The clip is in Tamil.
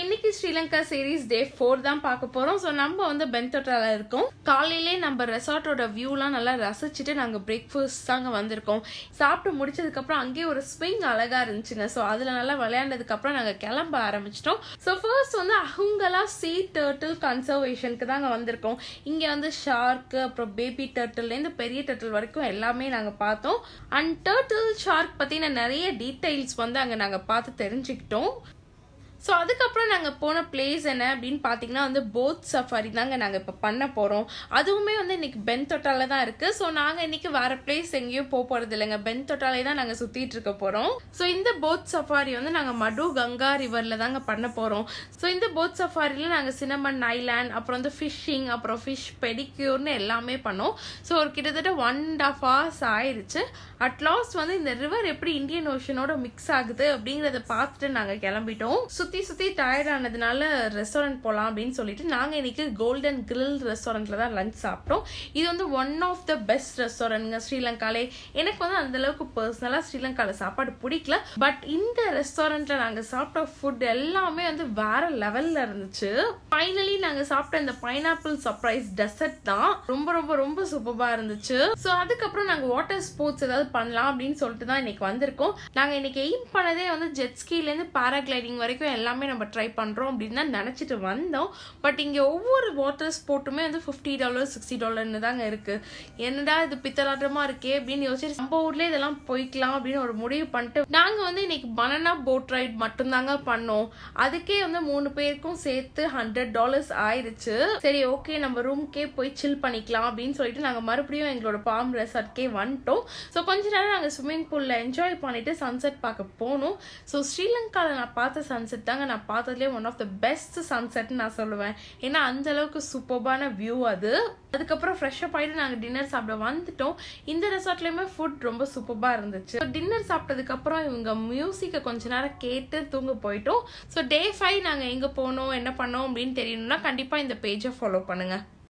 இன்னைக்கு ஸ்ரீலங்கா சீரீஸ் டே ஃபோர் தான் பார்க்க போறோம் ஸோ நம்ம வந்து பென்தோட்டால இருக்கோம் காலையிலே நம்ம ரெசார்ட்டோட வியூலாம் நல்லா ரசிச்சுட்டு நாங்கள் பிரேக்ஃபாஸ்ட் தாங்க வந்திருக்கோம் சாப்பிட்டு முடிச்சதுக்கு அப்புறம் அங்கேயே ஒரு ஸ்விங் அழகா இருந்துச்சுங்க ஸோ அதுல நல்லா விளையாண்டதுக்கு அப்புறம் நாங்கள் கிளம்ப ஆரம்பிச்சிட்டோம் ஸோ ஃபர்ஸ்ட் வந்து அஹுங்கலா சீ டர்ட்டில் கன்சர்வேஷனுக்கு தாங்க வந்திருக்கோம் இங்கே வந்து ஷார்க்கு அப்புறம் பேபி டர்ட்டில்லேருந்து பெரிய டர்ட்டில் வரைக்கும் எல்லாமே நாங்கள் பார்த்தோம் அண்ட் டர்ட்டில் ஷார்க் பற்றின நிறைய டீட்டெயில்ஸ் வந்து அங்கே நாங்கள் பார்த்து தெரிஞ்சுக்கிட்டோம் ஸோ அதுக்கப்புறம் நாங்கள் போன பிளேஸ் என்ன அப்படின்னு பார்த்தீங்கன்னா வந்து போட் சஃபாரி தாங்க நாங்கள் இப்போ பண்ண போகிறோம் அதுவுமே வந்து இன்னைக்கு பென் தொட்டால தான் இருக்குது ஸோ நாங்கள் இன்னைக்கு வேற பிளேஸ் எங்கேயும் போக போகிறது இல்லைங்க பென் தொட்டாலே தான் நாங்கள் சுற்றிட்டு இருக்க போகிறோம் ஸோ இந்த போட் சஃபாரி வந்து நாங்கள் மடு கங்கா ரிவரில் தாங்க பண்ண போகிறோம் ஸோ இந்த போட் சஃபாரியில் நாங்கள் சினமன் ஐலாண்ட் அப்புறம் வந்து ஃபிஷ்ஷிங் அப்புறம் ஃபிஷ் பெடிக்யூர்னு எல்லாமே பண்ணோம் ஸோ ஒரு கிட்டத்தட்ட ஒன் அண்ட் ஆஃப் ஹவர்ஸ் ஆயிடுச்சு அட்லாஸ்ட் வந்து இந்த ரிவர் எப்படி இந்தியன் ஓஷனோட மிக்ஸ் ஆகுது அப்படிங்கிறத பார்த்துட்டு நாங்கள் கிளம்பிட்டோம் சுற்றி சுற்றி டயர்ட் ஆனதுனால ரெஸ்டாரண்ட் போகலாம் அப்படின்னு சொல்லிட்டு நாங்கள் இன்னைக்கு கோல்டன் கிரில் ரெஸ்டாரண்ட்டில் தான் லஞ்ச் சாப்பிட்டோம் இது வந்து ஒன் ஆஃப் த பெஸ்ட் ரெஸ்டாரண்ட்ங்க ஸ்ரீலங்காலே எனக்கு வந்து அந்த அளவுக்கு பர்சனலாக ஸ்ரீலங்காவில் சாப்பாடு பிடிக்கல பட் இந்த ரெஸ்டாரண்ட்டில் நாங்கள் சாப்பிட்ட ஃபுட் எல்லாமே வந்து வேற லெவலில் இருந்துச்சு ஃபைனலி நாங்கள் சாப்பிட்ட இந்த பைனாப்பிள் சர்ப்ரைஸ் டெசர்ட் தான் ரொம்ப ரொம்ப ரொம்ப சூப்பராக இருந்துச்சு ஸோ அதுக்கப்புறம் நாங்கள் வாட்டர் ஸ்போர்ட்ஸ் ஏதாவது பண்ணலாம் அப்படின்னு சொல்லிட்டு தான் இன்னைக்கு வந்திருக்கோம் நாங்கள் இன்னைக்கு எய்ம் பண்ணதே வந்து ஜெட் ஸ்கீலேருந்து பேராகிளைடிங் வரைக்கும் எல்லாமே நம்ம ட்ரை பண்ணுறோம் அப்படின்னு தான் நினச்சிட்டு வந்தோம் பட் இங்கே ஒவ்வொரு வாட்டர் ஸ்போர்ட்டுமே வந்து ஃபிஃப்டி டாலர் சிக்ஸ்டி டாலர்னு தாங்க இருக்குது என்னடா இது பித்தலாட்டமாக இருக்கே அப்படின்னு யோசிச்சு நம்ம ஊர்லேயே இதெல்லாம் போய்க்கலாம் அப்படின்னு ஒரு முடிவு பண்ணிட்டு நாங்கள் வந்து இன்னைக்கு பனானா போட் ரைட் மட்டும்தாங்க பண்ணோம் அதுக்கே வந்து மூணு பேருக்கும் சேர்த்து ஹண்ட்ரட் டாலர்ஸ் ஆயிடுச்சு சரி ஓகே நம்ம ரூம்க்கே போய் சில் பண்ணிக்கலாம் அப்படின்னு சொல்லிட்டு நாங்கள் மறுபடியும் எங்களோட பாம் ரெசார்ட்கே வந்துட்டோம் ஸோ கொஞ்ச நேரம் நாங்கள் ஸ்விம்மிங் பூலில் என்ஜாய் பண்ணிட்டு சன்செட் பார்க்க போனோம் ஸோ ஸ்ரீலங்காவில் நான் பார்த்த சன்செட் தாங்க நான் பார்த்ததுலேயே ஒன் ஆஃப் த பெஸ்ட் சன்செட்னு நான் சொல்லுவேன் ஏன்னா அந்த அளவுக்கு சூப்பர்பான வியூ அது அதுக்கப்புறம் ஃப்ரெஷ்அப் ஆகிட்டு நாங்கள் டின்னர் சாப்பிட வந்துட்டோம் இந்த ரெசார்ட்லேயுமே ஃபுட் ரொம்ப சூப்பராக இருந்துச்சு டின்னர் சாப்பிட்டதுக்கப்புறம் இவங்க மியூசிக்கை கொஞ்ச நேரம் கேட்டு தூங்க போயிட்டோம் ஸோ டே ஃபைவ் நாங்கள் எங்கே போனோம் என்ன பண்ணோம் அப்படின்னு தெரியணும்னா கண்டிப்பாக இந்த பேஜை ஃபாலோ பண்ணுங்கள்